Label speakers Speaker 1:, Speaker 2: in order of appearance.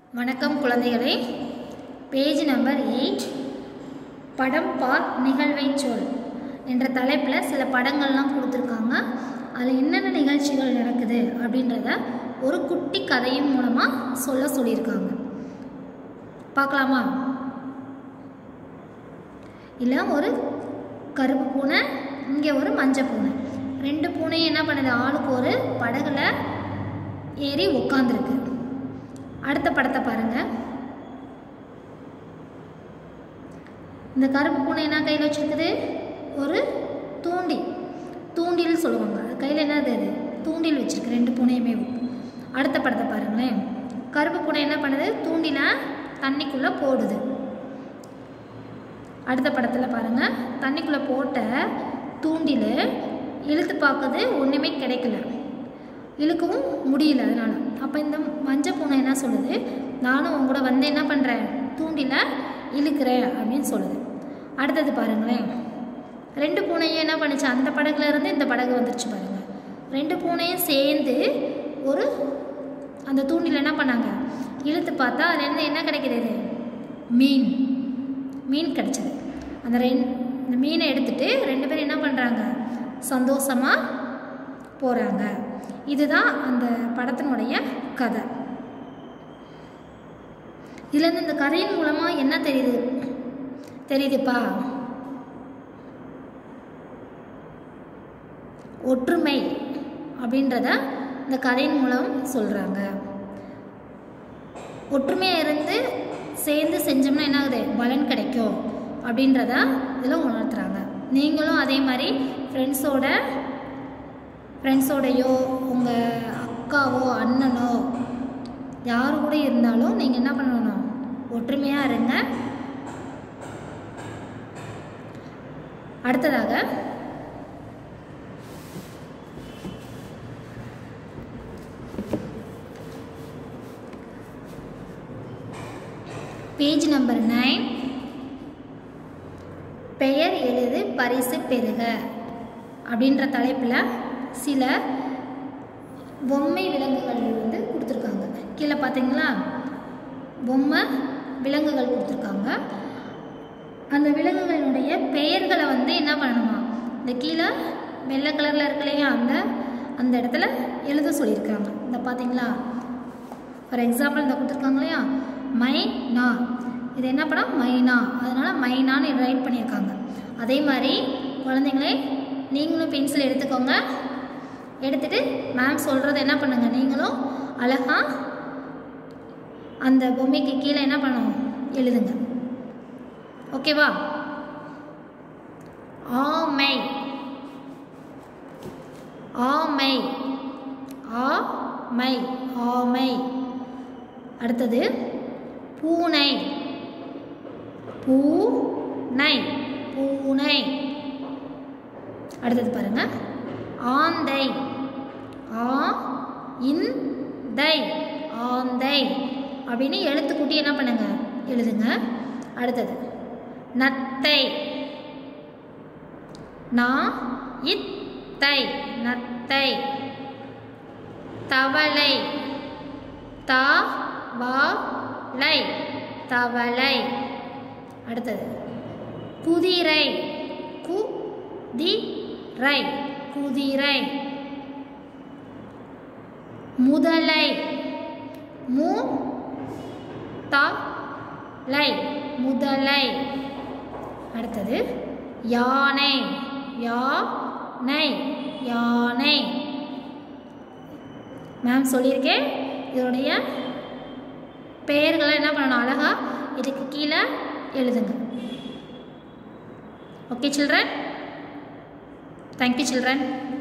Speaker 1: வணக்கம் குழந்தைகளே page number eight படம் பார் நிகழ்வை சொல் என்ற தலைப்பில் சில படங்கள்லாம் கொடுத்துருக்காங்க அதில் என்னென்ன நிகழ்ச்சிகள் நடக்குது அப்படின்றத ஒரு குட்டி கதையின் மூலமாக சொல்ல சொல்லியிருக்காங்க பார்க்கலாமா இல்லை ஒரு கருப்பு பூனை இங்கே ஒரு மஞ்சள் பூனை ரெண்டு பூனையும் என்ன பண்ணுது ஆளுக்கு ஒரு படகுல ஏறி உட்காந்துருக்கு அடுத்த படத்தை பாருங்க இந்த கருப்பு பூனை என்ன கையில் வச்சிருக்குது ஒரு தூண்டில் தூண்டில் சொல்லுவாங்க அது கையில் என்னது அது தூண்டில் வச்சிருக்கு ரெண்டு பூனையுமே அடுத்த படத்தை பாருங்களேன் கருப்பு பூனை என்ன பண்ணுது தூண்டில தண்ணிக்குள்ளே போடுது அடுத்த படத்தில் பாருங்கள் தண்ணிக்குள்ளே போட்ட தூண்டில் இழுத்து பார்க்குது ஒன்றுமே கிடைக்கல இழுக்கவும் முடியல அதனால் அப்போ இந்த மஞ்சள் பூனை என்ன சொல்லுது நானும் உங்க கூட வந்து என்ன பண்ணுறேன் தூண்டில இழுக்கிறேன் அப்படின்னு சொல்லுது அடுத்தது பாருங்களேன் ரெண்டு பூனையும் என்ன பண்ணுச்சு அந்த படகுல இருந்து இந்த படகு வந்துருச்சு பாருங்கள் ரெண்டு பூனையும் சேர்ந்து ஒரு அந்த தூண்டில் என்ன பண்ணாங்க இழுத்து பார்த்தா அதுலேருந்து என்ன கிடைக்கிறது மீன் மீன் கிடச்சிது அந்த ரெண் இந்த மீனை எடுத்துட்டு ரெண்டு பேரும் என்ன பண்ணுறாங்க சந்தோஷமாக போகிறாங்க இதுதான் அந்த படத்தினுடைய கதை இதுலேருந்து இந்த கதையின் மூலமாக என்ன தெரியுது தெரியுதுப்பா ஒற்றுமை அப்படின்றத இந்த கதையின் மூலம் சொல்கிறாங்க ஒற்றுமையாக இருந்து சேர்ந்து செஞ்சோம்னா என்ன ஆகுது பலன் கிடைக்கும் அப்படின்றத இதில் உணர்த்துறாங்க நீங்களும் அதே மாதிரி ஃப்ரெண்ட்ஸோட ஃப்ரெண்ட்ஸோடையோ உங்கள் அக்காவோ அண்ணனோ யார் கூட இருந்தாலும் நீங்கள் என்ன பண்ணணும் ஒற்றுமையாக இருங்க அடுத்ததாக பேஜ் நம்பர் நைன் பெயர் எழுது பரிசு பெறுக அப்படின்ற தலைப்பில் சில பொம்மை விலங்குகள் வந்து கொடுத்துருக்காங்க கீழே பார்த்தீங்களா பொம்மை விலங்குகள் கொடுத்துருக்காங்க அந்த விலங்குகளினுடைய பெயர்களை வந்து என்ன பண்ணணுமா இந்த கீழே வெள்ளை கலரில் இருக்கு இல்லையா அந்த அந்த இடத்துல எழுத சொல்லியிருக்காங்க இந்த பார்த்தீங்களா ஃபார் எக்ஸாம்பிள் இந்த கொடுத்துருக்காங்க இல்லையா மை நா இது என்ன படம் மைனா அதனால் மைனான்னு ரைட் பண்ணியிருக்காங்க அதே மாதிரி குழந்தைங்களே நீங்களும் பென்சில் எடுத்துக்கோங்க எடுத்துகிட்டு மேம் சொல்கிறத என்ன பண்ணுங்கள் நீங்களும் அழகாக அந்த பொம்மைக்கு கீழே என்ன பண்ணணும் எழுதுங்க ஓகேவா ஆமை ஆமை ஆமை ஆமை அடுத்தது பூனை பூனை பூனை அடுத்தது பாருங்க ஆந்தை ஆ இந்தை ஆந்தை அப்படின்னு எழுத்து கூட்டி என்ன பண்ணுங்க எழுதுங்க அடுத்தது நத்தை நா இத்தை நத்தை தவளை தா வா லை தவளை அடுத்தது குதிரை கு தி ரை குதிரை முதலை மு த லை முதலை அடுத்தது யானை யானை யானை மேம் சொல்லியிருக்கேன் இதோடைய பெயர்களை என்ன பண்ணணும் அழகா இதுக்கு கீழே எழுதுங்க ஓகே சில்ட்ரன் தேங்க்யூ சில்ட்ரன்